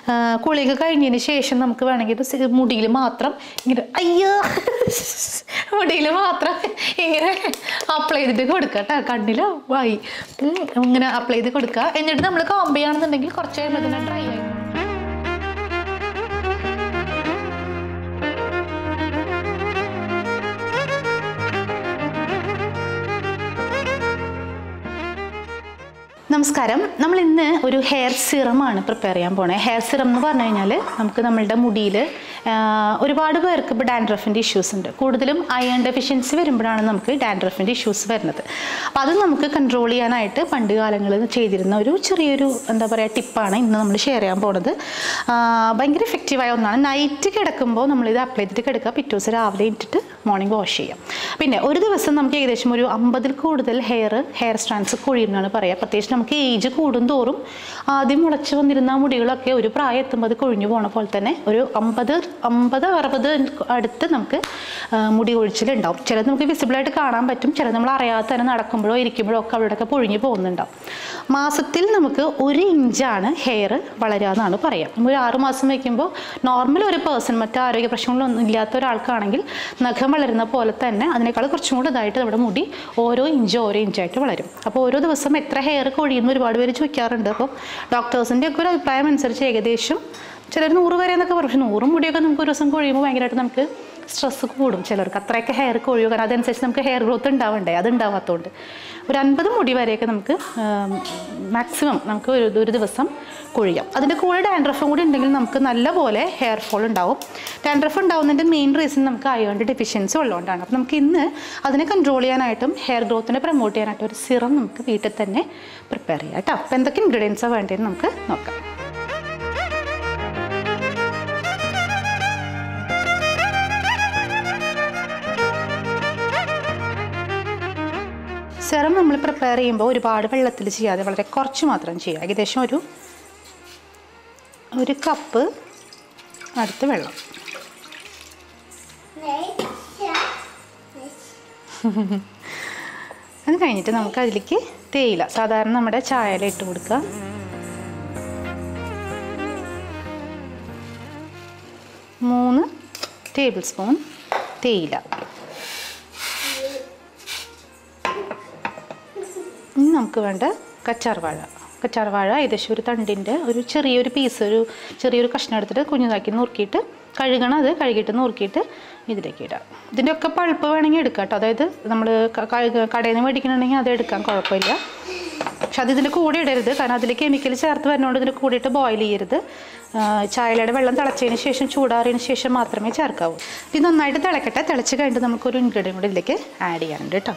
ആ, കുളിയൊക്കെ കഴിഞ്ഞതിന് ശേഷം നമുക്ക് വേണമെങ്കിൽ മുടിയിൽ മാത്രം ഇങ്ങനെ അയ്യോ മുടിയിൽ മാത്രം ഇങ്ങനെ അപ്ലൈ ചെയ്തിട്ട് കൊടുക്കുക കേട്ടോ കണ്ണിലോ വായി ഉം, ഇങ്ങനെ അപ്ലൈ ചെയ്ത് കൊടുക്കുക എന്നിട്ട് നമ്മൾ കോമ്പ് ചെയ്യുകയാണെന്നുണ്ടെങ്കിൽ കുറച്ച് കഴിയുമ്പോൾ ഇതിനെ ഡ്രൈ ആയി നമസ്കാരം നമ്മൾ ഇന്ന് ഒരു ഹെയർ സിറമാണ് പ്രിപ്പയർ ചെയ്യാൻ പോണേ ഹെയർ സിറം എന്ന് പറഞ്ഞു കഴിഞ്ഞാൽ നമുക്ക് നമ്മളുടെ മുടിയിൽ ഒരുപാട് പേർക്ക് ഇപ്പോൾ ഡാൻഡ്രഫിൻ്റെ ഇഷ്യൂസ് ഉണ്ട് കൂടുതലും അയൺ ഡെഫിഷ്യൻസി വരുമ്പോഴാണ് നമുക്ക് ഡാൻഡ്രഫിൻ്റെ ഇഷ്യൂസ് വരുന്നത് അപ്പോൾ അത് നമുക്ക് കൺട്രോൾ ചെയ്യാനായിട്ട് പണ്ട് കാലങ്ങളിൽ ചെയ്തിരുന്ന ഒരു ചെറിയൊരു എന്താ പറയുക ടിപ്പാണ് ഇന്ന് നമ്മൾ ഷെയർ ചെയ്യാൻ പോണത് ആ, ഭയങ്കര എഫക്റ്റീവായ ഒന്നാണ് നൈറ്റ് കിടക്കുമ്പോൾ നമ്മളിത് അപ്ലൈ ചെയ്തിട്ട് കിടക്കുക പിറ്റേ ദിവസം രാവിലെ ഇട്ടിട്ട് മോർണിംഗ് വാഷ് ചെയ്യാം പിന്നെ ഒരു ദിവസം നമുക്ക് ഏകദേശം ഒരു അമ്പതിൽ കൂടുതൽ ഹെയർ ഹെയർ സ്ട്രാൻഡ്സ് കൊഴിയുമെന്നാണ് പറയുക പ്രത്യേകിച്ച് നമുക്ക് ഏജ് കൂടും തോറും ആദ്യം മുളച്ച് വന്നിരുന്ന ആ മുടികളൊക്കെ ഒരു പ്രായം എത്തുമ്പോൾ അത് കൊഴിഞ്ഞു പോണ പോലെ തന്നെ ഒരു അമ്പത് അമ്പത് അറുപത് അടുത്ത് നമുക്ക് ആ, മുടി കൊഴിച്ചിലുണ്ടാവും ചിലത് നമുക്ക് വിസിബിളായിട്ട് കാണാൻ പറ്റും ചിലത് നമ്മൾ അറിയാതെ തന്നെ നടക്കുമ്പോഴോ ഇരിക്കുമ്പോഴോ ഒക്കെ അവിടെയൊക്കെ പൊഴിഞ്ഞു പോകുന്നുണ്ടാവും മാസത്തിൽ നമുക്ക് ഒരു ഇഞ്ചാണ് ഹെയർ വളരുക എന്നാണ് പറയാം നമ്മൾ ഒരു ആറ് മാസം വയ്ക്കുമ്പോൾ നോർമൽ ഒരു പേഴ്സൺ മറ്റു ആരോഗ്യ പ്രശ്നങ്ങളൊന്നും ഇല്ലാത്ത ഒരാൾക്കാണെങ്കിൽ നഖം വളരുന്ന പോലെ തന്നെ അതിനേക്കാൾ കുറച്ചും കൂടെ ഇതായിട്ട് നമ്മുടെ മുടി ഓരോ ഇഞ്ച് ഓരോ ഇഞ്ചായിട്ട് വളരും അപ്പോൾ ഓരോ ദിവസം എത്ര ഹെയർ കൊഴിയുന്നു ഒരുപാട് പേര് ചോദിക്കാറുണ്ട് അപ്പോൾ ഡോക്ടേഴ്സിൻ്റെ ഒക്കെ ഒരു അഭിപ്രായം അനുസരിച്ച് ഏകദേശം ചിലർ നൂറ് വരെ എന്നൊക്കെ പറയും പക്ഷേ നൂറും മുടിയൊക്കെ നമുക്ക് ഒരു ദിവസം കൊഴിയുമ്പോൾ ഭയങ്കരമായിട്ട് നമുക്ക് സ്ട്രെസ് കൂടും ചിലർക്ക് അത്രയൊക്കെ ഹെയർ കൊഴിയും കാരണം അതനുസരിച്ച് നമുക്ക് ഹെയർ ഗ്രോത്ത് ഉണ്ടാവണ്ടേ അത് ഉണ്ടാവാത്തതുകൊണ്ട് ഒരു അൻപത് മുടി വരെയൊക്കെ നമുക്ക് മാക്സിമം നമുക്ക് ഒരു ഒരു ദിവസം കൊഴിയാം അതിൻ്റെ കൂടെ ഡാൻഡ്രഫും കൂടി ഉണ്ടെങ്കിൽ നമുക്ക് നല്ലപോലെ ഹെയർ ഫോൾ ഉണ്ടാവും ഡാൻഡ്രഫ് ഉണ്ടാവുന്നതിൻ്റെ മെയിൻ റീസൺ നമുക്ക് അയോണിൻ്റെ ഡെഫിഷ്യൻസി ഉള്ളതുകൊണ്ടാണ് അപ്പോൾ നമുക്ക് ഇന്ന് അതിനെ കൺട്രോൾ ചെയ്യാനായിട്ടും ഹെയർ ഗ്രോത്തിനെ പ്രൊമോട്ട് ചെയ്യാനായിട്ടും ഒരു സിറം നമുക്ക് വീട്ടിൽ തന്നെ പ്രിപ്പയർ ചെയ്യാം കേട്ടോ അപ്പോൾ എന്തൊക്കെ ഇൻഗ്രീഡിയൻസാണ് വേണ്ടതെന്ന് നമുക്ക് നോക്കാം സെറം നമ്മൾ പ്രിപ്പയർ ചെയ്യുമ്പോൾ ഒരുപാട് വെള്ളത്തിൽ ചെയ്യാതെ വളരെ കുറച്ച് മാത്രം ചെയ്യുക ഏകദേശം ഒരു ഒരു കപ്പ് അടുത്ത് വെള്ളം അത് കഴിഞ്ഞിട്ട് നമുക്ക് അതിലേക്ക് തേയില സാധാരണ നമ്മുടെ ചായയില ഇട്ട് കൊടുക്കുക മൂന്ന് ടേബിൾ സ്പൂൺ തേയില ഇനി നമുക്ക് വേണ്ട കച്ചാർവാഴ കച്ചാർവാഴ ഏകദേശം ഒരു തണ്ടിൻ്റെ ഒരു ചെറിയൊരു പീസ് ഒരു ചെറിയൊരു കഷ്ണം എടുത്തിട്ട് കുഞ്ഞിതാക്കി നുറുക്കിയിട്ട് കഴുകണം അത് കഴുകിയിട്ട് നുറുക്കിയിട്ട് ഇതിലേക്ക് ഇടാം ഇതിൻ്റെ ഒക്കെ പൾപ്പ് വേണമെങ്കിൽ എടുക്കാം കേട്ടോ അതായത് നമ്മൾ കടയിൽ നിന്ന് മേടിക്കണമെങ്കിൽ അത് എടുക്കാം കുഴപ്പമില്ല പക്ഷെ അത് ഇതിൻ്റെ കൂടെ ഇടരുത് കാരണം അതിൽ കെമിക്കൽ ചേർത്ത് വരുന്നതുകൊണ്ട് ഇതിൻ്റെ കൂടിയിട്ട് ബോയിൽ ചെയ്യരുത് ആ, ചായലയുടെ വെള്ളം തിളച്ചതിന് ശേഷം ചൂടാറിയതിന് ശേഷം മാത്രമേ ചേർക്കാവൂ ഇത് നന്നായിട്ട് തിളക്കട്ടെ തിളച്ച് കഴിഞ്ഞിട്ട് നമുക്കൊരു ഇൻഗ്രീഡിയൻ കൂടി ഇതിലേക്ക് ആഡ് ചെയ്യാനുണ്ട് കേട്ടോ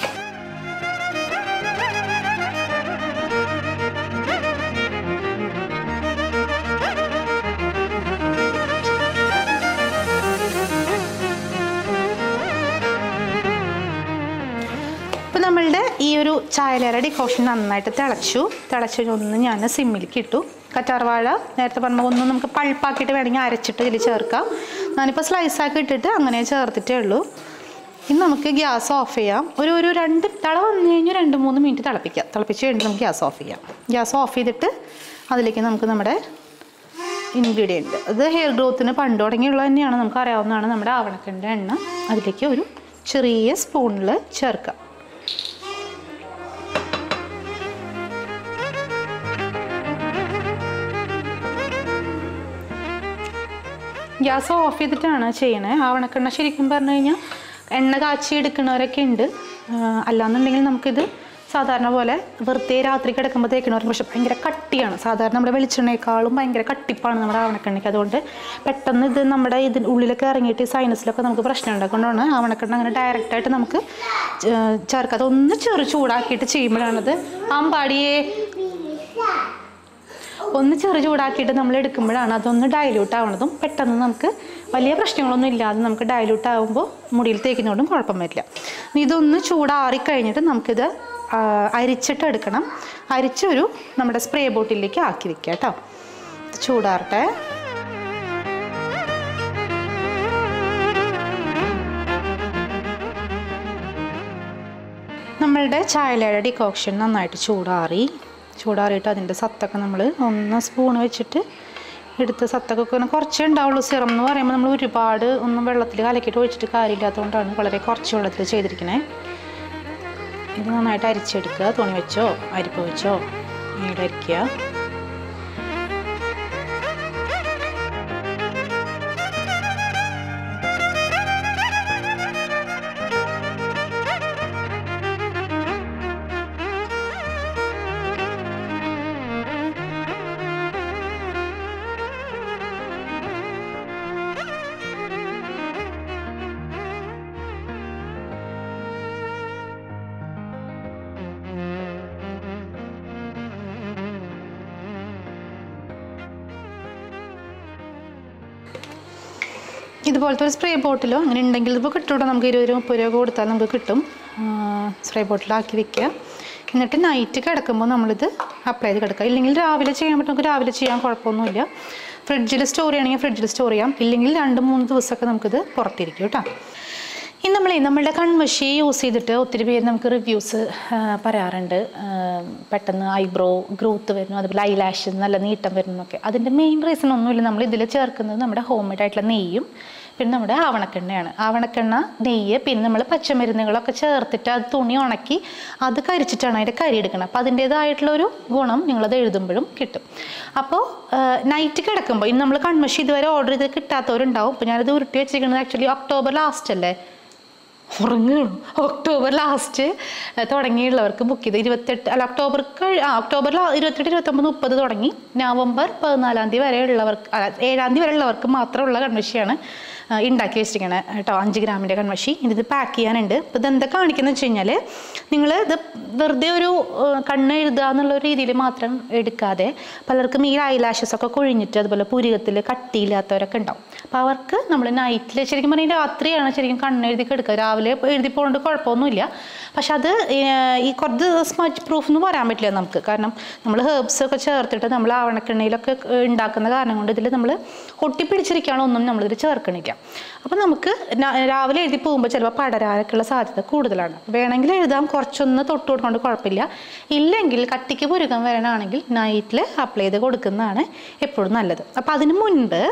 ഇപ്പം നമ്മളുടെ ഈ ഒരു ചായലേര ഡിക്കോഷൻ നന്നായിട്ട് തിളച്ചു തിളച്ച് ഒന്ന് ഞാൻ സിമ്മിലേക്ക് ഇട്ടു കറ്റാർവാഴ നേരത്തെ പറഞ്ഞ ഒന്ന് നമുക്ക് പൾപ്പാക്കിയിട്ട് വേണമെങ്കിൽ അരച്ചിട്ട് ഇതിൽ ചേർക്കാം ഞാനിപ്പോൾ സ്ലൈസാക്കി ഇട്ടിട്ട് അങ്ങനെ ചേർത്തിട്ടേ ഉള്ളൂ ഇനി നമുക്ക് ഗ്യാസ് ഓഫ് ചെയ്യാം ഒരു ഒരു രണ്ട് തള വന്നു കഴിഞ്ഞാൽ രണ്ട് മൂന്ന് മിനിറ്റ് തിളപ്പിക്കാം തിളപ്പിച്ച് കഴിഞ്ഞിട്ട് നമുക്ക് ഗ്യാസ് ഓഫ് ചെയ്യാം ഗ്യാസ് ഓഫ് ചെയ്തിട്ട് അതിലേക്ക് നമുക്ക് നമ്മുടെ ഇൻഗ്രീഡിയൻറ്റ് അത് ഹെയർ ഗ്രോത്തിന് പണ്ട് തുടങ്ങിയുള്ളത് തന്നെയാണ് നമുക്ക് അറിയാവുന്നതാണ് നമ്മുടെ ആവണക്കൻ്റെ എണ്ണ അതിലേക്ക് ഒരു ചെറിയ സ്പൂണിൽ ചേർക്കാം ഗ്യാസ് ഓഫ് ചെയ്തിട്ടാണ് ചെയ്യണേ ആവണക്കെണ്ണ ശരിക്കും പറഞ്ഞു കഴിഞ്ഞാൽ എണ്ണ കാച്ചി എടുക്കുന്നവരൊക്കെ ഉണ്ട് ആ, അല്ലാന്നുണ്ടെങ്കിൽ നമുക്കിത് സാധാരണ പോലെ വെറുതെ രാത്രി കിടക്കുമ്പോൾ തേക്കണവർക്ക് പക്ഷെ ഭയങ്കര കട്ടിയാണ് സാധാരണ നമ്മുടെ വെളിച്ചെണ്ണയേക്കാളും ഭയങ്കര കട്ടിപ്പാണ് നമ്മുടെ ആവണക്കെണ്ണയ്ക്ക് അതുകൊണ്ട് പെട്ടെന്ന് ഇത് നമ്മുടെ ഇതിന് ഉള്ളിലൊക്കെ ഇറങ്ങിയിട്ട് ഈ സൈനസിലൊക്കെ നമുക്ക് പ്രശ്നം ഉണ്ടാക്കൊണ്ടാണ് ആവണക്കെണ്ണ അങ്ങനെ ഡയറക്റ്റായിട്ട് നമുക്ക് ചേ- ചേർക്കാതെ ഒന്ന് ചെറു ചൂടാക്കിയിട്ട് ചെയ്യുമ്പോഴാണത് ആമ്പാടിയേ ഒന്ന് ചെറു ചൂടാക്കിയിട്ട് നമ്മൾ എടുക്കുമ്പോഴാണ് അതൊന്ന് ഡയല്യൂട്ട് ആവണതും പെട്ടെന്ന് നമുക്ക് വലിയ പ്രശ്നങ്ങളൊന്നും ഇല്ലാതെ നമുക്ക് ഡയല്യൂട്ട് ആകുമ്പോൾ മുടിയിൽ തേക്കുന്നതുകൊണ്ടും കുഴപ്പം വരില്ല ഇനി ഇതൊന്ന് ചൂടാറി കഴിഞ്ഞിട്ട് നമുക്കിത് ആ, അരിച്ചിട്ട് എടുക്കണം അരിച്ചൊരു നമ്മുടെ സ്പ്രേ ബോട്ടിലേക്ക് ആക്കി വെക്കുക കേട്ടോ ഇത് ചൂടാറട്ടെ നമ്മളുടെ ചായലയുടെ ഡിക്കോക്ഷൻ നന്നായിട്ട് ചൂടാറി ചൂടാറിയിട്ട് അതിൻ്റെ സത്തൊക്കെ നമ്മൾ ഒന്ന് സ്പൂൺ വെച്ചിട്ട് എടുത്ത് സത്തൊക്കെ ഇങ്ങനെ കുറച്ചേ ഉണ്ടാവുള്ളൂ സിറം എന്ന് പറയുമ്പോൾ നമ്മൾ ഒരുപാട് ഒന്നും വെള്ളത്തിൽ കലക്കിയിട്ട് ഒഴിച്ചിട്ട് കാര്യമില്ലാത്തതുകൊണ്ടാണ് വളരെ കുറച്ച് വെള്ളത്തിൽ ചെയ്തിരിക്കണേ ഇത് നന്നായിട്ട് അരിച്ചെടുക്കുക തുണി വെച്ചോ അരിപ്പ് വെച്ചോ ഇവിടെ അരിക്കുക ഇതുപോലത്തെ ഒരു സ്പ്രേ ബോട്ടിലോ അങ്ങനെ ഉണ്ടെങ്കിൽ ഇപ്പോൾ കിട്ടും നമുക്ക് ഇരുപത് രൂപ മുപ്പത് രൂപ കൊടുത്താൽ നമുക്ക് കിട്ടും സ്പ്രേ ബോട്ടിലാക്കി വെക്കുക എന്നിട്ട് നൈറ്റ് കിടക്കുമ്പോൾ നമ്മളിത് അപ്ലൈ ചെയ്ത് കിടക്കുക ഇല്ലെങ്കിൽ രാവിലെ ചെയ്യാൻ പറ്റും നമുക്ക് രാവിലെ ചെയ്യാൻ കുഴപ്പമൊന്നുമില്ല ഫ്രിഡ്ജിൽ സ്റ്റോർ ചെയ്യണമെങ്കിൽ ഫ്രിഡ്ജിൽ സ്റ്റോർ ചെയ്യാം ഇല്ലെങ്കിൽ രണ്ട് മൂന്ന് ദിവസമൊക്കെ നമുക്കിത് പുറത്തിരിക്കും കേട്ടോ ഇനി നമ്മളെ നമ്മളുടെ കൺമഷി യൂസ് ചെയ്തിട്ട് ഒത്തിരി പേര് നമുക്ക് റിവ്യൂസ് പറയാറുണ്ട് ആ, പെട്ടെന്ന് ഐബ്രോ ഗ്രോത്ത് വരുന്നു അതുപോലെ ഐലാഷ് നല്ല നീട്ടം വരുന്നു എന്നൊക്കെ അതിൻ്റെ മെയിൻ റീസൺ ഒന്നുമില്ല നമ്മൾ ഇതിൽ ചേർക്കുന്നത് നമ്മുടെ ഹോം മെയ്ഡ് ആയിട്ടുള്ള നെയ്യും പിന്നെ നമ്മുടെ ആവണക്കെണ്ണയാണ് ആവണക്കെണ്ണ നെയ്യ് പിന്നെ നമ്മൾ പച്ചമരുന്നുകളൊക്കെ ചേർത്തിട്ട് അത് തുണി ഉണക്കി അത് കരിച്ചിട്ടാണ് അതിൻ്റെ കരി എടുക്കുന്നത് അപ്പോൾ അതിൻ്റേതായിട്ടുള്ള ഒരു ഗുണം നിങ്ങളത് എഴുതുമ്പോഴും കിട്ടും അപ്പോൾ നൈറ്റ് കിടക്കുമ്പോൾ ഇന്ന് നമ്മൾ കൺമഷി ഇതുവരെ ഓർഡർ ചെയ്ത് കിട്ടാത്തവരുണ്ടാവും അപ്പോൾ ഞാനത് ഉരുട്ടി വെച്ചിരിക്കുന്നത് ആക്ച്വലി ഒക്ടോബർ ലാസ്റ്റ് അല്ലേ ഉറങ്ങുകയാണ് ഒക്ടോബർ ലാസ്റ്റ് തുടങ്ങിയുള്ളവർക്ക് ബുക്ക് ചെയ്ത് ഇരുപത്തെട്ട് അല്ല ഒക്ടോബർ കഴി ആ ഒക്ടോബർ ഇരുപത്തെട്ട് ഇരുപത്തൊമ്പത് മുപ്പത് തുടങ്ങി നവംബർ പതിനാലാം തീയതി വരെ ഉള്ളവർക്ക് അല്ല ഏഴാം തീയതി വരെ ഉള്ളവർക്ക് മാത്രമുള്ള കൺമഷിയാണ് ആ, ഉണ്ടാക്കി വെച്ചിരിക്കണത് കേട്ടോ അഞ്ച് ഗ്രാമിൻ്റെ കൺമഷി ഇനി ഇത് പാക്ക് ചെയ്യാനുണ്ട് അപ്പോൾ ഇതെന്താ കാണിക്കുന്നത് വെച്ച് കഴിഞ്ഞാൽ നിങ്ങൾ ഇത് വെറുതെ ഒരു ആ, കണ്ണ് എഴുതുക എന്നുള്ള ഒരു രീതിയിൽ മാത്രം എടുക്കാതെ പലർക്കും ഈ ഐലാഷസ് ഒക്കെ കൊഴിഞ്ഞിട്ട് അതുപോലെ പുരികത്തിൽ കട്ടിയില്ലാത്തവരൊക്കെ ഉണ്ടാവും അപ്പോൾ അവർക്ക് നമ്മൾ നൈറ്റിൽ ശരിക്കും പറഞ്ഞാൽ രാത്രിയാണ് ശരിക്കും കണ്ണെഴുതി എടുക്കുക രാവിലെ എഴുതി പോകുന്നത് കുഴപ്പമൊന്നുമില്ല പക്ഷെ അത് ഏർ, ഈ കുറച്ച് സ്മച്ച് പ്രൂഫ് എന്ന് പറയാൻ പറ്റില്ല നമുക്ക് കാരണം നമ്മൾ ഹേർബ്സ് ഒക്കെ ചേർത്തിട്ട് നമ്മൾ ആവണക്കെണ്ണയിലൊക്കെ ഏർ, ഉണ്ടാക്കുന്ന കാരണം കൊണ്ട് ഇതിൽ നമ്മൾ ഒട്ടിപ്പിടിച്ചിരിക്കുകയാണ് ഒന്നും നമ്മളിതിൽ ചേർക്കണില്ല അപ്പോൾ നമുക്ക് ന- രാവിലെ എഴുതി പോകുമ്പോൾ ചിലപ്പോൾ പടരാനൊക്കെയുള്ള സാധ്യത കൂടുതലാണ് വേണമെങ്കിൽ എഴുതാം കുറച്ചൊന്ന് തൊട്ട് കൊടുക്കൊണ്ട് കുഴപ്പമില്ല ഇല്ലെങ്കിൽ കട്ടിക്ക് പുരുകം വരാനാണെങ്കിൽ നൈറ്റിൽ അപ്ലൈ ചെയ്ത് കൊടുക്കുന്നതാണ് എപ്പോഴും നല്ലത് അപ്പോൾ അതിന് മുൻപ്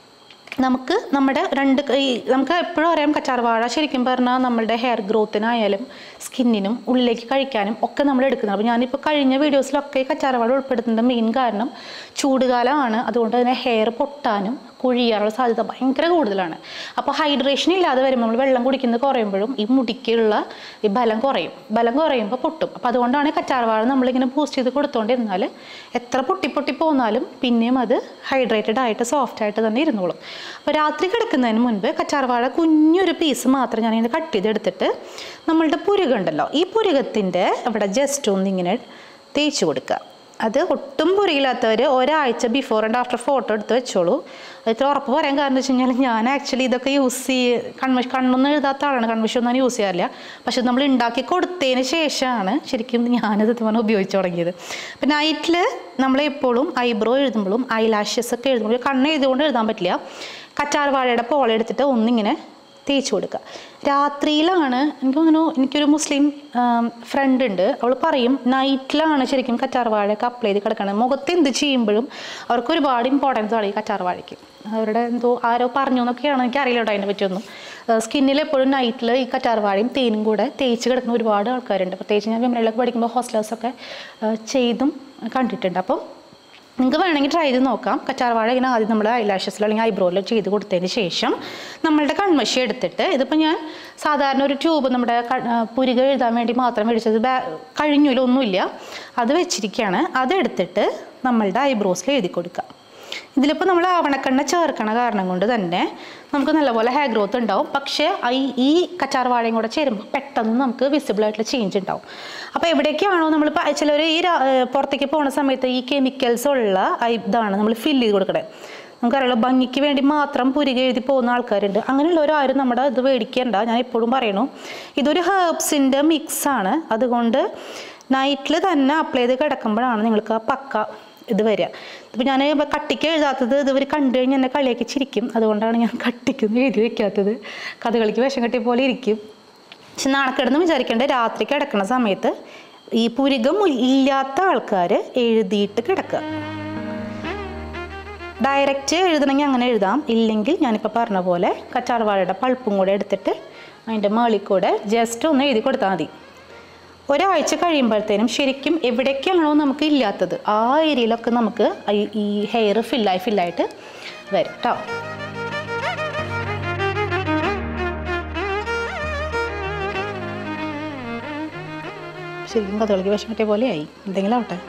നമുക്ക് നമ്മുടെ രണ്ട് കൈ നമുക്ക് എപ്പോഴും അറിയാം കറ്റാർവാഴ ശരിക്കും പറഞ്ഞാൽ നമ്മളുടെ ഹെയർ ഗ്രോത്തിനായാലും സ്കിന്നിനും ഉള്ളിലേക്ക് കഴിക്കാനും ഒക്കെ നമ്മൾ എടുക്കുന്നത് അപ്പോൾ ഞാനിപ്പോൾ കഴിഞ്ഞ വീഡിയോസിലൊക്കെ ഈ കറ്റാർവാഴ ഉൾപ്പെടുത്തുന്ന മെയിൻ കാരണം ചൂടുകാലമാണ് അതുകൊണ്ട് തന്നെ ഹെയർ പൊട്ടാനും കുഴിയാനുള്ള സാധ്യത ഭയങ്കര കൂടുതലാണ് അപ്പോൾ ഹൈഡ്രേഷൻ ഇല്ലാതെ വരുമ്പോൾ നമ്മൾ വെള്ളം കുടിക്കുന്നത് കുറയുമ്പോഴും ഈ മുടിക്കുള്ള ഈ ബലം കുറയും ബലം കുറയുമ്പോൾ പൊട്ടും അപ്പോൾ അതുകൊണ്ടാണ് കറ്റാർവാഴ നമ്മളിങ്ങനെ ബൂസ്റ്റ് ചെയ്ത് കൊടുത്തുകൊണ്ടിരുന്നാൽ എത്ര പൊട്ടി പൊട്ടി പോന്നാലും പിന്നെയും അത് ഹൈഡ്രേറ്റഡ് ആയിട്ട് സോഫ്റ്റ് ആയിട്ട് തന്നെ ഇരുന്നോളും അപ്പോൾ രാത്രി കിടക്കുന്നതിന് മുൻപ് കച്ചാർവാഴ കുഞ്ഞൊരു പീസ് മാത്രം ഞാനിങ്ങനെ കട്ട് ചെയ്തെടുത്തിട്ട് നമ്മളുടെ പുരുകമുണ്ടല്ലോ ഈ പുരുകത്തിൻ്റെ അവിടെ ജസ്റ്റ് ഒന്നിങ്ങനെ തേച്ച് കൊടുക്കുക അത് ഒട്ടും പുരിയില്ലാത്തവർ ഒരാഴ്ച ബിഫോർ ആൻഡ് ആഫ്റ്റർ ഫോട്ടോ എടുത്ത് വെച്ചോളൂ അതിൽ ഉറപ്പ് പറയാൻ കാരണം എന്ന് വെച്ച് കഴിഞ്ഞാൽ ഞാൻ ആക്ച്വലി ഇതൊക്കെ യൂസ് ചെയ്യ കൺവശ് കണ്ണൊന്നും എഴുതാത്ത ആളാണ് കൺവശൊന്നും ഞാൻ യൂസ് ചെയ്യാറില്ല പക്ഷെ നമ്മൾ ഉണ്ടാക്കി കൊടുത്തതിന് ശേഷമാണ് ശരിക്കും ഞാനത് ഇതുപോലെ ഉപയോഗിച്ച് തുടങ്ങിയത് അപ്പം നൈറ്റിൽ നമ്മൾ എപ്പോഴും ഐബ്രോ എഴുതുമ്പോഴും ഐലാഷസ് ഒക്കെ എഴുതുമ്പോഴും കണ്ണ് എഴുതുകൊണ്ട് എഴുതാൻ പറ്റില്ല കറ്റാർ വാഴയുടെ പോള എടുത്തിട്ട് ഒന്നിങ്ങനെ തേച്ച് കൊടുക്കുക രാത്രിയിലാണ് എനിക്ക് തോന്നുന്നു എനിക്കൊരു മുസ്ലിം ഫ്രണ്ട് ഉണ്ട് അവൾ പറയും നൈറ്റിലാണ് ശരിക്കും കറ്റാർവാഴയൊക്കെ അപ്ലൈ ചെയ്ത് കിടക്കുന്നത് മുഖത്ത് എന്ത് ചെയ്യുമ്പോഴും അവർക്ക് ഒരുപാട് ഇമ്പോർട്ടൻസ് ആണ് ഈ കറ്റാർവാഴയ്ക്ക് അവരുടെ എന്തോ ആരോ പറഞ്ഞു എന്നൊക്കെയാണ് എനിക്ക് അറിയില്ല കേട്ടോ അതിനെ പറ്റിയൊന്നും സ്കിന്നിൽ എപ്പോഴും നൈറ്റിൽ ഈ കറ്റാർവാഴയും തേനും കൂടെ തേച്ച് കിടക്കുന്ന ഒരുപാട് ആൾക്കാരുണ്ട് പ്രത്യേകിച്ച് ഞാൻ വിമലയിലൊക്കെ പഠിക്കുമ്പോൾ ഹോസ്റ്റലേഴ്സൊക്കെ ചെയ്തും കണ്ടിട്ടുണ്ട് അപ്പം നിങ്ങൾക്ക് വേണമെങ്കിൽ ട്രൈ ചെയ്ത് നോക്കാം കറ്റാർവാഴ ഇങ്ങനെ ആദ്യം നമ്മൾ ഐലാഷസിലോ അല്ലെങ്കിൽ ഐബ്രോയിലോ ചെയ്ത് കൊടുത്തതിന് ശേഷം നമ്മളുടെ കൺമഷി എടുത്തിട്ട് ഇതിപ്പോൾ ഞാൻ സാധാരണ ഒരു ട്യൂബ് നമ്മുടെ ക- ആ, പുരിക എഴുതാൻ വേണ്ടി മാത്രം മേടിച്ചത് ബാ കഴിഞ്ഞില്ല ഒന്നുമില്ല അത് വെച്ചിരിക്കുകയാണ് അതെടുത്തിട്ട് നമ്മളുടെ ഐബ്രോസിൽ എഴുതി കൊടുക്കുക ഇതിലിപ്പോൾ നമ്മൾ ആവണക്കെണ്ണ ചേർക്കണ കാരണം കൊണ്ട് തന്നെ നമുക്ക് നല്ലപോലെ ഹെയർ ഗ്രോത്ത് ഉണ്ടാവും പക്ഷേ ഈ ഈ കച്ചാർവാഴയും കൂടെ ചേരുമ്പോൾ പെട്ടെന്ന് നമുക്ക് വിസിബിൾ ആയിട്ടുള്ള ചേഞ്ച് ഉണ്ടാവും അപ്പോൾ എവിടേക്കാണോ നമ്മളിപ്പോൾ ചിലർ ഈ രാ- ഏർ പുറത്തേക്ക് പോകുന്ന സമയത്ത് ഈ കെമിക്കൽസ് ഉള്ള ഐ- ഇതാണ് നമ്മൾ ഫില്ല് ചെയ്ത് കൊടുക്കണത് നമുക്കറിയാലോ ഭംഗിക്ക് വേണ്ടി മാത്രം പുരിക എഴുതി പോകുന്ന ആൾക്കാരുണ്ട് അങ്ങനെയുള്ളവരാരും നമ്മുടെ ഇത് മേടിക്കേണ്ട ഞാൻ എപ്പോഴും പറയണു ഇതൊരു ഹേർബ്സിൻ്റെ മിക്സാണ് അതുകൊണ്ട് നൈറ്റിൽ തന്നെ അപ്ലൈ ചെയ്ത് കിടക്കുമ്പോഴാണ് നിങ്ങൾക്ക് ആ പക്ക ഇത് വരിക ഇപ്പം ഞാൻ കട്ടിക്ക് എഴുതാത്തത് ഇതുവർ കണ്ടു കഴിഞ്ഞാൽ എന്നെ കളിയാക്കി ചിരിക്കും അതുകൊണ്ടാണ് ഞാൻ കട്ടിക്കൊന്നും എഴുതി വെക്കാത്തത് കഥകളിക്ക് വിഷം കെട്ടിയ പോലെ ഇരിക്കും പക്ഷെ നാണക്കെടുന്ന് വിചാരിക്കേണ്ട രാത്രി കിടക്കുന്ന സമയത്ത് ഈ പുരികം ഇല്ലാത്ത ആൾക്കാർ എഴുതിയിട്ട് കിടക്കുക ഡയറക്റ്റ് എഴുതണമെങ്കിൽ അങ്ങനെ എഴുതാം ഇല്ലെങ്കിൽ ഞാനിപ്പോൾ പറഞ്ഞ പോലെ കറ്റാർവാഴയുടെ പൾപ്പും കൂടെ എടുത്തിട്ട് അതിൻ്റെ മേളിൽ കൂടെ ജസ്റ്റ് ഒന്ന് എഴുതി കൊടുത്താൽ മതി ഒരാഴ്ച കഴിയുമ്പോഴത്തേനും ശരിക്കും എവിടേക്കാണോ നമുക്ക് ഇല്ലാത്തത് ആ ഏരിയയിലൊക്കെ നമുക്ക് ഈ- ഈ ഹെയർ ഫില്ലായി ഫില്ലായിട്ട് വരും കേട്ടോ ശരിക്കും കഥകളിക്ക് വിഷം പറ്റിയ പോലെയായി എന്തെങ്കിലും ആവട്ടെ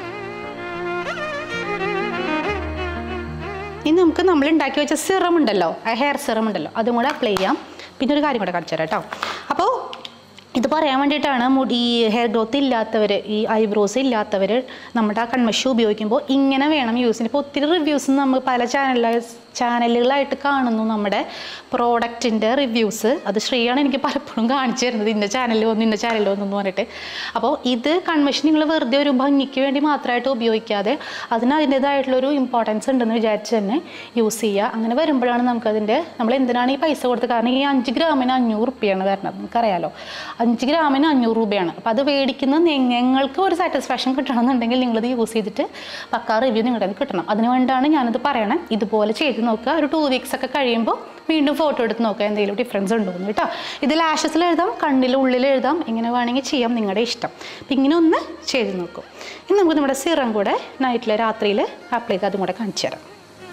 ഇനി നമുക്ക് നമ്മൾ ഉണ്ടാക്കി വെച്ച സിറം ഉണ്ടല്ലോ ആ ഹെയർ സിറം ഉണ്ടല്ലോ അതും കൂടെ അപ്ലൈ ചെയ്യാം പിന്നെ ഒരു കാര്യം കൂടെ കാണിച്ചു തരാം കേട്ടോ അപ്പോൾ ഇത് പറയാൻ വേണ്ടിയിട്ടാണ് മുടി ഈ ഹെയർ ഗ്രോത്ത് ഇല്ലാത്തവർ ഈ ഐബ്രോസ് ഇല്ലാത്തവർ നമ്മുടെ ആ കൺമഷി ഉപയോഗിക്കുമ്പോൾ ഇങ്ങനെ വേണം യൂസ് ചെയ്യാൻ ഇപ്പോൾ ഒത്തിരി റിവ്യൂസ് നമ്മൾ പല ചാനലിൽ ചാനലുകളായിട്ട് കാണുന്നു നമ്മുടെ പ്രോഡക്റ്റിൻ്റെ റിവ്യൂസ് അത് ശ്രീയാണ് എനിക്ക് പലപ്പോഴും കാണിച്ചു തരുന്നത് ഇന്ന ചാനലിൽ വന്നു ഇന്ന ചാനലിൽ വന്നു എന്ന് പറഞ്ഞിട്ട് അപ്പോൾ ഇത് കൺവെൻഷൻ നിങ്ങൾ വെറുതെ ഒരു ഭംഗിക്ക് വേണ്ടി മാത്രമായിട്ട് ഉപയോഗിക്കാതെ അതിന് അതിൻ്റേതായിട്ടുള്ളൊരു ഇമ്പോർട്ടൻസ് ഉണ്ടെന്ന് വിചാരിച്ച് തന്നെ യൂസ് ചെയ്യുക അങ്ങനെ വരുമ്പോഴാണ് നമുക്കതിൻ്റെ നമ്മൾ എന്തിനാണ് ഈ പൈസ കൊടുത്ത് കാരണം ഈ അഞ്ച് ഗ്രാമിന് അഞ്ഞൂറ് റുപ്യാണ് വരുന്നത് നമുക്കറിയാലോ അഞ്ച് ഗ്രാമിന് അഞ്ഞൂറ് രൂപയാണ് അപ്പോൾ അത് മേടിക്കുന്ന നിങ്ങൾക്ക് ഒരു സാറ്റിസ്ഫാക്ഷൻ കിട്ടണമെന്നുണ്ടെങ്കിൽ നിങ്ങളിത് യൂസ് ചെയ്തിട്ട് പക്കാ റിവ്യൂ നിങ്ങളുടെ കയ്യിൽ കിട്ടണം അതിന് വേണ്ടിയാണ് ഞാനിത് പറയണേ ഇതുപോലെ ചെയ്ത് നോക്കുക ഒരു ടു വീക്സ് ഒക്കെ കഴിയുമ്പോൾ വീണ്ടും ഫോട്ടോ എടുത്ത് നോക്കുക എന്തെങ്കിലും ഡിഫറൻസ് ഉണ്ടോ എന്ന് കേട്ടോ ഇത് ലാഷസിൽ എഴുതാം കണ്ണിൽ ഉള്ളിൽ എഴുതാം എങ്ങനെ വേണമെങ്കിൽ ചെയ്യാം നിങ്ങളുടെ ഇഷ്ടം അപ്പം ഇങ്ങനെ ഒന്ന് ചെയ്ത് നോക്കും ഇനി നമുക്ക് നമ്മുടെ സിറം കൂടെ നൈറ്റിൽ രാത്രിയിൽ അപ്ലൈ ചെയ്ത് അതും കൂടെ കാണിച്ചു തരാം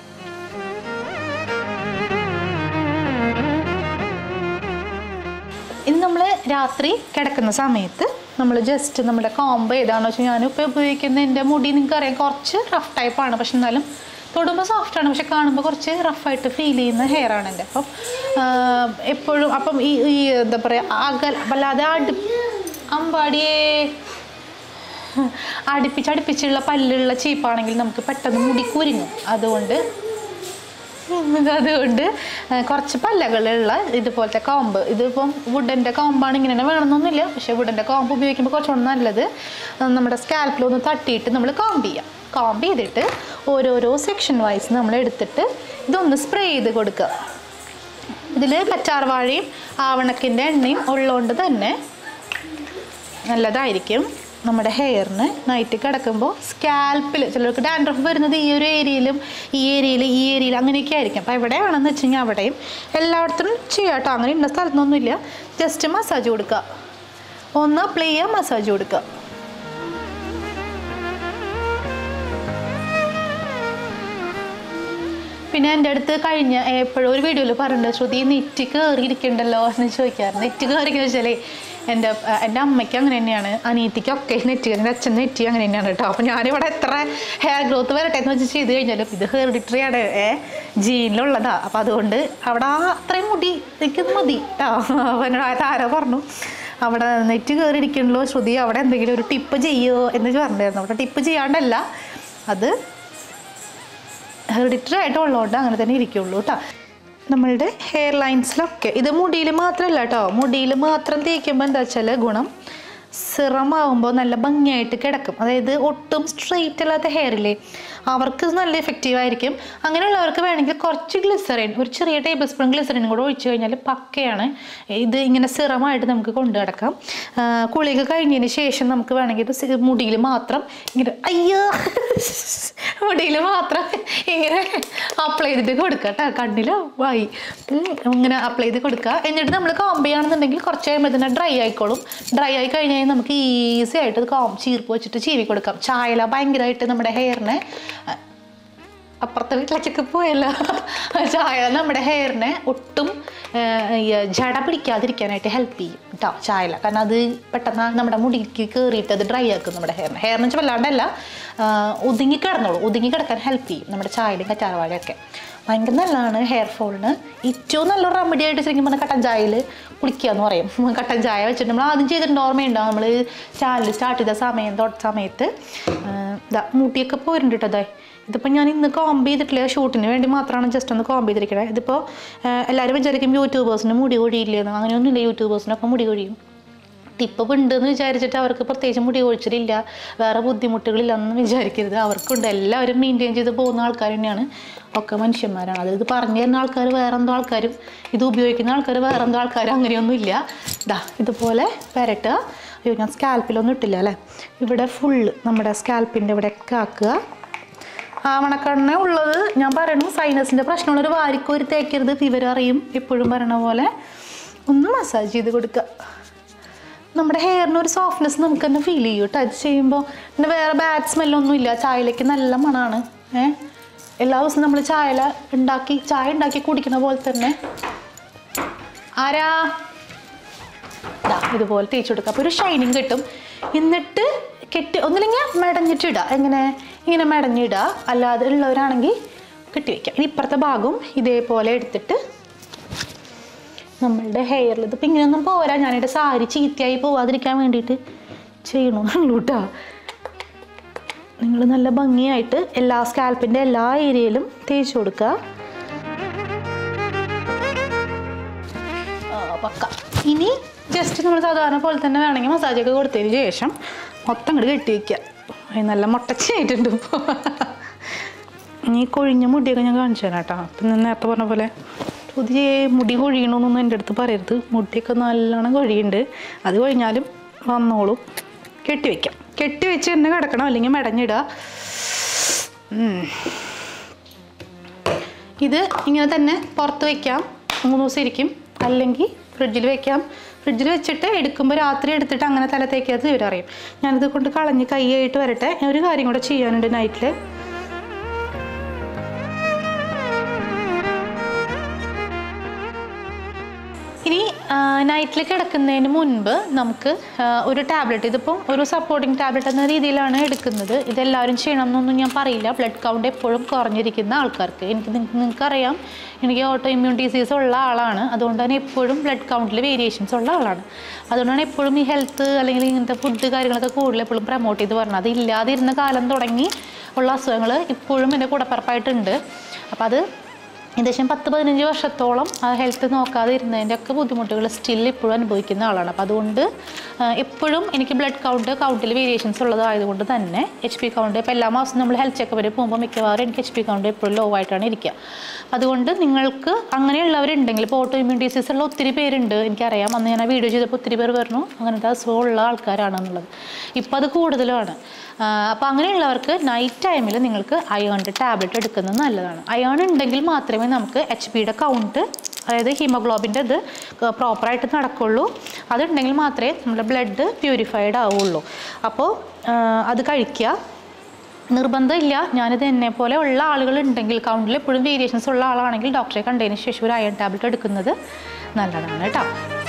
ഇന്ന് നമ്മൾ രാത്രി കിടക്കുന്ന സമയത്ത് നമ്മൾ ജസ്റ്റ് നമ്മുടെ കോംബ് ഏതാണെന്ന് വെച്ചാൽ ഞാനിപ്പോൾ ഉപയോഗിക്കുന്ന എൻ്റെ മുടി നിങ്ങൾക്ക് അറിയാം കുറച്ച് റഫ് ടൈപ്പാണ് പക്ഷെ എന്നാലും തൊടുമ്പോൾ സോഫ്റ്റാണ് പക്ഷെ കാണുമ്പോൾ കുറച്ച് റഫായിട്ട് ഫീൽ ചെയ്യുന്ന ഹെയർ ആണ് എൻ്റെ അപ്പം ആഹ്, എപ്പോഴും അപ്പം ഈ ഈ എന്താ പറയുക അകൽ വല്ലാതെ അടു അമ്പാടിയേ അടുപ്പിച്ച് അടുപ്പിച്ചുള്ള പല്ലുള്ള ചീപ്പാണെങ്കിൽ നമുക്ക് പെട്ടെന്ന് മുടി കുരുങ്ങും അതുകൊണ്ട് അതുകൊണ്ട് ആ, കുറച്ച് പല്ലകളുള്ള ഇതുപോലത്തെ കോമ്പ് ഇതിപ്പം വുഡൻ്റെ കോമ്പാണ് ഇങ്ങനെ തന്നെ വേണമെന്നൊന്നുമില്ല പക്ഷേ വുഡൻ്റെ കോമ്പ് ഉപയോഗിക്കുമ്പോൾ കുറച്ചുകൂടെ നല്ലത് ആ, നമ്മുടെ സ്കാൽപ്പിലൊന്ന് തട്ടിയിട്ട് നമ്മൾ കോമ്പ് ചെയ്യാം കോമ്പ് ചെയ്തിട്ട് ഓരോരോ സെക്ഷൻ വൈസ് നമ്മൾ എടുത്തിട്ട് ഇതൊന്ന് സ്പ്രേ ചെയ്ത് കൊടുക്കുക ഇതിൽ കറ്റാർവാഴയും ആവണക്കിൻ്റെ എണ്ണയും ഉള്ളതുകൊണ്ട് തന്നെ നല്ലതായിരിക്കും നമ്മുടെ ഹെയറിന് നൈറ്റ് കിടക്കുമ്പോൾ സ്കാൽപ്പിൽ ചിലർക്ക് ഡാൻഡ്രഫ് വരുന്നത് ഈ ഒരു ഏരിയയിലും ഈ ഏരിയയിൽ ഈ ഏരിയയിൽ അങ്ങനെയൊക്കെ ആയിരിക്കും അപ്പോൾ എവിടെയാണെന്ന് വെച്ച് കഴിഞ്ഞാൽ അവിടെയും എല്ലായിടത്തും ചെയ്യാം കേട്ടോ അങ്ങനെ ഇന്ന സ്ഥലത്തൊന്നുമില്ല ജസ്റ്റ് മസാജ് കൊടുക്കുക ഒന്ന് അപ്ലൈ ചെയ്യുക മസാജ് കൊടുക്കുക പിന്നെ എൻ്റെ അടുത്ത് കഴിഞ്ഞ എപ്പോഴും ഒരു വീഡിയോയിൽ പറഞ്ഞിട്ടുണ്ട് ശ്രുതി നെറ്റ് കയറിയിരിക്കണ്ടല്ലോ എന്ന് ചോദിക്കാറ് നെറ്റ് കയറിയെന്ന് വെച്ചാലേ എൻ്റെ അഹ് എൻ്റെ അമ്മയ്ക്ക് അങ്ങനെ തന്നെയാണ് അനിയത്തിക്കൊക്കെ നെറ്റ് എൻ്റെ അച്ഛൻ നെറ്റ് അങ്ങനെ തന്നെയാണ് കേട്ടോ അപ്പോൾ ഞാനിവിടെ എത്ര ഹെയർ ഗ്രോത്ത് വരട്ടെ എന്ന് വെച്ച് ചെയ്ത് കഴിഞ്ഞാലും ഇത് ഹെറിഡിറ്ററി ആണ് ഏ ജീനിലുള്ളതാ അപ്പോൾ അതുകൊണ്ട് അവിടെ ആ അത്രയും മുടി എനിക്കത് മതി കേട്ടോ അപ്പോൾ എന്നോട് ആരോ പറഞ്ഞു അവിടെ നെറ്റ് കയറിയിരിക്കണല്ലോ ശ്രുതി അവിടെ എന്തെങ്കിലും ഒരു ടിപ്പ് ചെയ്യുമോ എന്ന് പറഞ്ഞിരുന്നു അവിടെ ടിപ്പ് ചെയ്യാണ്ടല്ല അത് ഹെറിഡിറ്ററി ആയിട്ട് ഉള്ളതുകൊണ്ട് അങ്ങനെ തന്നെ ഇരിക്കുള്ളൂ കേട്ടോ നമ്മളുടെ ഹെയർ ലൈൻസിലൊക്കെ ഇത് മുടിയിൽ മാത്രമല്ല കേട്ടോ മുടിയിൽ മാത്രം തേക്കുമ്പോൾ എന്താ വെച്ചാൽ ഗുണം സിറം ആവുമ്പോൾ നല്ല ഭംഗിയായിട്ട് കിടക്കും അതായത് ഒട്ടും സ്ട്രെയിറ്റ് അല്ലാത്ത ഹെയറില്ലേ അവർക്ക് ഇത് നല്ല എഫക്റ്റീവ് ആയിരിക്കും അങ്ങനെയുള്ളവർക്ക് വേണമെങ്കിൽ കുറച്ച് ഗ്ലിസറിൻ ഒരു ചെറിയ ടേബിൾ സ്പൂൺ ഗ്ലിസറിനും കൂടെ ഒഴിച്ചു കഴിഞ്ഞാൽ പക്കയാണ് ഇത് ഇങ്ങനെ സിറമായിട്ട് നമുക്ക് കൊണ്ടു നടക്കാം ആ, കുളിക കഴിഞ്ഞതിന് ശേഷം നമുക്ക് വേണമെങ്കിൽ ഇത് സി- മുടിയിൽ മാത്രം ഇങ്ങനെ അയ്യോ മുടിയിൽ മാത്രം ഇങ്ങനെ അപ്ലൈ ചെയ്തിട്ട് കൊടുക്കുക കേട്ടോ കണ്ണിലോ വായി ഉം, ഇങ്ങനെ അപ്ലൈ ചെയ്ത് കൊടുക്കുക എന്നിട്ട് നമ്മൾ കോംബ് ചെയ്യുകയാണെന്നുണ്ടെങ്കിൽ കുറച്ച് കഴിയുമ്പോൾ തന്നെ ഡ്രൈ ആയിക്കോളും ഡ്രൈ ആയി കഴിഞ്ഞ് കഴിഞ്ഞാൽ നമുക്ക് ഈസി ആയിട്ട് ഇത് കോം ചീർപ്പ് വെച്ചിട്ട് ചീവി കൊടുക്കാം ചായല ഭയങ്കരമായിട്ട് നമ്മുടെ ഹെയറിനെ അപ്പുറത്തെ വീട്ടിലേക്കൊക്കെ പോയല്ലോ ചായ നമ്മുടെ ഹെയറിനെ ഒട്ടും ആ, ഈ ജട പിടിക്കാതിരിക്കാനായിട്ട് ഹെൽപ്പ് ചെയ്യും കേട്ടോ ചായല കാരണം അത് പെട്ടെന്ന് നമ്മുടെ മുടിക്ക് കയറിയിട്ട് അത് ഡ്രൈ ആക്കും നമ്മുടെ ഹെയറിനെ ഹെയറിന് വെച്ചാൽ വല്ലാണ്ടല്ല ആ, ഒതുങ്ങി കിടന്നോളൂ ഒതുങ്ങി കിടക്കാൻ ഹെൽപ്പ് ചെയ്യും നമ്മുടെ ചായലും കറ്റാർവാഴയൊക്കെ ഭയങ്കര നല്ലതാണ് ഹെയർ ഫോളിന് ഏറ്റവും നല്ലൊരു റെമഡി ആയിട്ട് ശരിക്കും പറഞ്ഞാൽ കട്ടൻ ചായയിൽ കുളിക്കുക എന്ന് പറയും കട്ടൻ ചായ വെച്ചിട്ട് നമ്മൾ ആദ്യം ചെയ്തിട്ടുണ്ട് ഓർമ്മയുണ്ടാവും നമ്മൾ ചാനൽ സ്റ്റാർട്ട് ചെയ്ത സമയം തൊട്ട സമയത്ത് ആ, ഇതാ മുടിയൊക്കെ പോരുന്നുണ്ട് കേട്ടോ അതെ ഇതിപ്പോൾ ഞാൻ ഇന്ന് കോംബ് ചെയ്തിട്ടില്ല ഷൂട്ടിന് വേണ്ടി മാത്രമാണ് ജസ്റ്റ് ഒന്ന് കോംബ് ചെയ്തിരിക്കണത് ഇതിപ്പോൾ എല്ലാവരും വിചാരിക്കും യൂട്യൂബേഴ്സിന് മുടി കൊഴിയില്ലെന്ന് അങ്ങനെയൊന്നുമില്ല യൂട്യൂബേഴ്സിനൊക്കെ മുടി കൊഴിയും ടിപ്പ് ഉണ്ടെന്ന് വിചാരിച്ചിട്ട് അവർക്ക് പ്രത്യേകിച്ച് മുടി കൊഴിച്ചിലില്ല വേറെ ബുദ്ധിമുട്ടുകളില്ലെന്ന് വിചാരിക്കരുത് അവർക്കുണ്ട് എല്ലാവരും മെയിൻറ്റെയിൻ ചെയ്ത് പോകുന്ന ആൾക്കാർ തന്നെയാണ് ഒക്കെ മനുഷ്യന്മാരാണ് അതായത് പറഞ്ഞു തരുന്ന ആൾക്കാർ വേറെ എന്തോ ആൾക്കാരും ഇത് ഉപയോഗിക്കുന്ന ആൾക്കാർ വേറെ എന്തോ ആൾക്കാരും അങ്ങനെയൊന്നുമില്ല ഇതാ ഇതുപോലെ പെരട്ടുക അയ്യോ ഞാൻ സ്കാൽപ്പിലൊന്നും ഇട്ടില്ല അല്ലേ ഇവിടെ ഫുള്ള് നമ്മുടെ സ്കാൽപ്പിൻ്റെ ഇവിടെ ഒക്കെ ആക്കുക ആവണക്കണ്ണ ഉള്ളത് ഞാൻ പറയണു സൈനസിൻ്റെ പ്രശ്നമുള്ളൊരു വാരിക്കോരി തേക്കരുത് ഫീവർ അറിയും എപ്പോഴും പറയണ പോലെ ഒന്ന് മസാജ് ചെയ്ത് കൊടുക്കുക നമ്മുടെ ഹെയറിന് ഒരു സോഫ്റ്റ്നെസ് നമുക്ക് തന്നെ ഫീൽ ചെയ്യും ടച്ച് ചെയ്യുമ്പോൾ പിന്നെ വേറെ ബാഡ് സ്മെല്ലൊന്നും ഇല്ല ചായയിലേക്ക് നല്ല മണമാണ് ഏ എല്ലാ ദിവസവും നമ്മൾ ചായല ഉണ്ടാക്കി ചായ ഉണ്ടാക്കി കുടിക്കുന്ന പോലെ തന്നെ ആരാ ദാ ഇതുപോലെ തേച്ച് കൊടുക്കുക അപ്പോൾ ഒരു ഷൈനിങ് കിട്ടും എന്നിട്ട് കെട്ടി ഒന്നില്ലെങ്കിൽ മെടഞ്ഞിട്ടിടുക എങ്ങനെ ഇങ്ങനെ മെടഞ്ഞിടുക അല്ലാതെ ഉള്ളവരാണെങ്കിൽ കെട്ടി വയ്ക്കുക ഇനി ഇപ്പുറത്തെ ഭാഗവും ഇതേപോലെ എടുത്തിട്ട് നമ്മളുടെ ഹെയറിൽ ഇതിപ്പോൾ ഇങ്ങനെയൊന്നും പോരാ ഞാനിവിടെ സാരി ചീത്തയായി പോവാതിരിക്കാൻ വേണ്ടിയിട്ട് ചെയ്യണമെന്നുള്ളൂ കേട്ടോ നിങ്ങൾ നല്ല ഭംഗിയായിട്ട് എല്ലാ സ്കാൽപ്പിൻ്റെ എല്ലാ ഏരിയയിലും തേച്ച് കൊടുക്കുക ആ, പക്ക ഇനി ജസ്റ്റ് നമ്മൾ സാധാരണ പോലെ തന്നെ വേണമെങ്കിൽ മസാജൊക്കെ കൊടുത്തതിന് ശേഷം മൊത്തം ഇങ്ങോട്ട് കെട്ടി വയ്ക്കുക അത് നല്ല മുട്ടച്ചായിട്ടുണ്ട് ഇപ്പോൾ ഇനി കൊഴിഞ്ഞ മുടിയൊക്കെ ഞാൻ കാണിച്ചു തരാം കേട്ടോ അപ്പം ഞാൻ നേരത്തെ പറഞ്ഞ പോലെ പുതിയ മുടി കൊഴിയണമെന്നൊന്നും എൻ്റെ അടുത്ത് പറയരുത് മുടിയൊക്കെ നല്ലോണം കൊഴിയുണ്ട് അത് കഴിഞ്ഞാലും വന്നോളും കെട്ടി വയ്ക്കാം കെട്ടി വെച്ച് തന്നെ കിടക്കണം അല്ലെങ്കിൽ മെടഞ്ഞിടുക ഉം. ഇത് ഇങ്ങനെ തന്നെ പുറത്ത് വയ്ക്കാം മൂന്ന് ദിവസം ഇരിക്കും അല്ലെങ്കിൽ ഫ്രിഡ്ജിൽ വെക്കാം ഫ്രിഡ്ജിൽ വെച്ചിട്ട് എടുക്കുമ്പോൾ രാത്രി എടുത്തിട്ട് അങ്ങനെ തല തേക്കാത്ത ഇവരറിയും ഞാനിത് കൊണ്ട് കളഞ്ഞ് കൈയായിട്ട് വരട്ടെ ഞാൻ ഒരു കാര്യം കൂടെ ചെയ്യാനുണ്ട് നൈറ്റിൽ ഇനി നൈറ്റിൽ കിടക്കുന്നതിന് മുൻപ് നമുക്ക് ആ, ഒരു ടാബ്ലറ്റ് ഇതിപ്പം ഒരു സപ്പോർട്ടിങ് ടാബ്ലറ്റ് എന്ന രീതിയിലാണ് എടുക്കുന്നത് ഇതെല്ലാവരും ചെയ്യണം എന്നൊന്നും ഞാൻ പറയില്ല ബ്ലഡ് കൗണ്ട് എപ്പോഴും കുറഞ്ഞിരിക്കുന്ന ആൾക്കാർക്ക് എനിക്ക് നിങ്ങൾക്കറിയാം എനിക്ക് ഓട്ടോ ഇമ്മ്യൂൺ ഡിസീസ് ഉള്ള ആളാണ് അതുകൊണ്ട് തന്നെ എപ്പോഴും ബ്ലഡ് കൗണ്ടിൽ വേരിയേഷൻസ് ഉള്ള ആളാണ് അതുകൊണ്ടാണ് എപ്പോഴും ഈ ഹെൽത്ത് അല്ലെങ്കിൽ ഇങ്ങനത്തെ ഫുഡ് കാര്യങ്ങളൊക്കെ കൂടുതൽ എപ്പോഴും പ്രൊമോട്ട് ചെയ്ത് പറഞ്ഞത് അത് ഇല്ലാതിരുന്ന കാലം തുടങ്ങി ഉള്ള അസുഖങ്ങൾ ഇപ്പോഴും എൻ്റെ കൂടപ്പറപ്പായിട്ടുണ്ട് അപ്പോൾ അത് ഏകദേശം പത്ത് പതിനഞ്ച് വർഷത്തോളം ആ ഹെൽത്ത് നോക്കാതെ ഇരുന്നതിൻ്റെ ഒക്കെ ബുദ്ധിമുട്ടുകൾ സ്റ്റിൽ ഇപ്പോഴും അനുഭവിക്കുന്ന ആളാണ് അപ്പോൾ അതുകൊണ്ട് ആ, എപ്പോഴും എനിക്ക് ബ്ലഡ് കൗണ്ട് കൗണ്ടിൽ വേരിയേഷൻസ് ഉള്ളതായതുകൊണ്ട് തന്നെ എച്ച് പി കൗണ്ട് ഇപ്പോൾ എല്ലാ മാസവും നമ്മൾ ഹെൽത്ത് ചെക്കപ്പിന് പോകുമ്പോൾ മിക്കവാറും എനിക്ക് എച്ച് പി കൗണ്ട് എപ്പോഴും ലോ ആയിട്ടാണ് ഇരിക്കുക അതുകൊണ്ട് നിങ്ങൾക്ക് അങ്ങനെയുള്ളവരുണ്ടെങ്കിൽ ഇപ്പോൾ ഓട്ടോ ഇമ്മ്യൂൺ ഡിസീസ് ഉള്ള ഒത്തിരി പേരുണ്ട് എനിക്കറിയാം അന്ന് ഞാൻ ആ വീഡിയോ ചെയ്തപ്പോൾ ഒത്തിരി പേർ പറഞ്ഞു അങ്ങനത്തെ അസുഖമുള്ള ആൾക്കാരാണെന്നുള്ളത് ഇപ്പോൾ അത് കൂടുതലാണ് അപ്പോൾ അങ്ങനെയുള്ളവർക്ക് നൈറ്റ് ടൈമിൽ നിങ്ങൾക്ക് അയേണിൻ്റെ ടാബ്ലറ്റ് എടുക്കുന്നത് നല്ലതാണ് അയേൺ ഉണ്ടെങ്കിൽ മാത്രമേ നമുക്ക് എച്ച് പിയുടെ കൗണ്ട് അതായത് ഹീമോഗ്ലോബിൻ്റെ ഇത് പ്രോപ്പറായിട്ട് നടക്കുള്ളൂ അതുണ്ടെങ്കിൽ മാത്രമേ നമ്മുടെ ബ്ലഡ് പ്യൂരിഫൈഡ് ആവുള്ളൂ അപ്പോൾ അത് കഴിക്കുക നിർബന്ധമില്ല ഞാനിത് എന്നെ പോലെ ഉള്ള ആളുകൾ ഉണ്ടെങ്കിൽ കൗണ്ടിൽ എപ്പോഴും വേരിയേഷൻസ് ഉള്ള ആളാണെങ്കിൽ ഡോക്ടറെ കണ്ടതിന് ശേഷം ഒരു അയൺ ടാബ്ലറ്റ് എടുക്കുന്നത് നല്ലതാണ് കേട്ടോ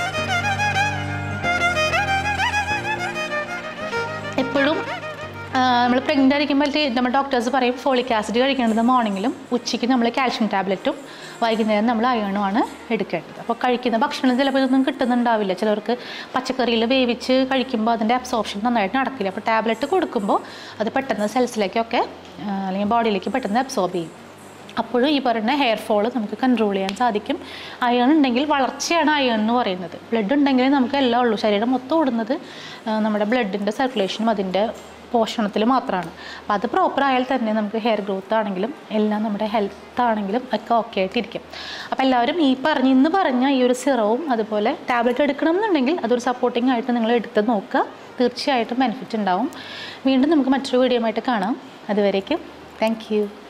എപ്പോഴും നമ്മൾ പ്രഗ്നൻ്റ് ആയിരിക്കുമ്പോൾ നമ്മൾ ഡോക്ടേഴ്സ് പറയും ഫോളിക് ആസിഡ് കഴിക്കേണ്ടത് മോർണിംഗിലും ഉച്ചയ്ക്ക് നമ്മൾ കാൽഷ്യം ടാബ്ലറ്റും വൈകുന്നേരം നമ്മൾ അയണുമാണ് എടുക്കേണ്ടത് അപ്പോൾ കഴിക്കുന്ന ഭക്ഷണം ചിലപ്പോൾ ഇതൊന്നും കിട്ടുന്നുണ്ടാവില്ല ചിലർക്ക് പച്ചക്കറിയിൽ വേവിച്ച് കഴിക്കുമ്പോൾ അതിൻ്റെ അബ്സോർപ്ഷൻ നന്നായിട്ട് നടക്കില്ല അപ്പോൾ ടാബ്ലറ്റ് കൊടുക്കുമ്പോൾ അത് പെട്ടെന്ന് സെൽസിലേക്കൊക്കെ ആ, അല്ലെങ്കിൽ ബോഡിയിലേക്ക് പെട്ടെന്ന് അബ്സോർബ് ചെയ്യും അപ്പോഴും ഈ പറയുന്ന ഹെയർ ഫോൾ നമുക്ക് കൺട്രോൾ ചെയ്യാൻ സാധിക്കും അയൺ ഉണ്ടെങ്കിൽ വളർച്ചയാണ് അയൺ എന്ന് പറയുന്നത് ബ്ലഡ് ഉണ്ടെങ്കിൽ നമുക്ക് എല്ലാം ഉള്ളൂ ശരീരം മൊത്തം ഓടുന്നത് ആ, നമ്മുടെ ബ്ലഡിൻ്റെ സർക്കുലേഷനും അതിൻ്റെ പോഷണത്തിൽ മാത്രമാണ് അപ്പോൾ അത് പ്രോപ്പർ ആയാൽ തന്നെ നമുക്ക് ഹെയർ ഗ്രോത്ത് ആണെങ്കിലും എല്ലാം നമ്മുടെ ഹെൽത്ത് ആണെങ്കിലും ഒക്കെ ഓക്കെ ആയിട്ടിരിക്കും അപ്പോൾ എല്ലാവരും ഈ പറഞ്ഞ ഇന്ന് പറഞ്ഞ ഈ ഒരു സിറവും അതുപോലെ ടാബ്ലറ്റ് എടുക്കണം എന്നുണ്ടെങ്കിൽ അതൊരു സപ്പോർട്ടിംഗ് ആയിട്ട് നിങ്ങൾ എടുത്ത് നോക്കുക തീർച്ചയായിട്ടും ബെനിഫിറ്റ് ഉണ്ടാവും വീണ്ടും നമുക്ക് മറ്റൊരു വീഡിയോ ആയിട്ട് കാണാം അതുവരേക്കും താങ്ക് യു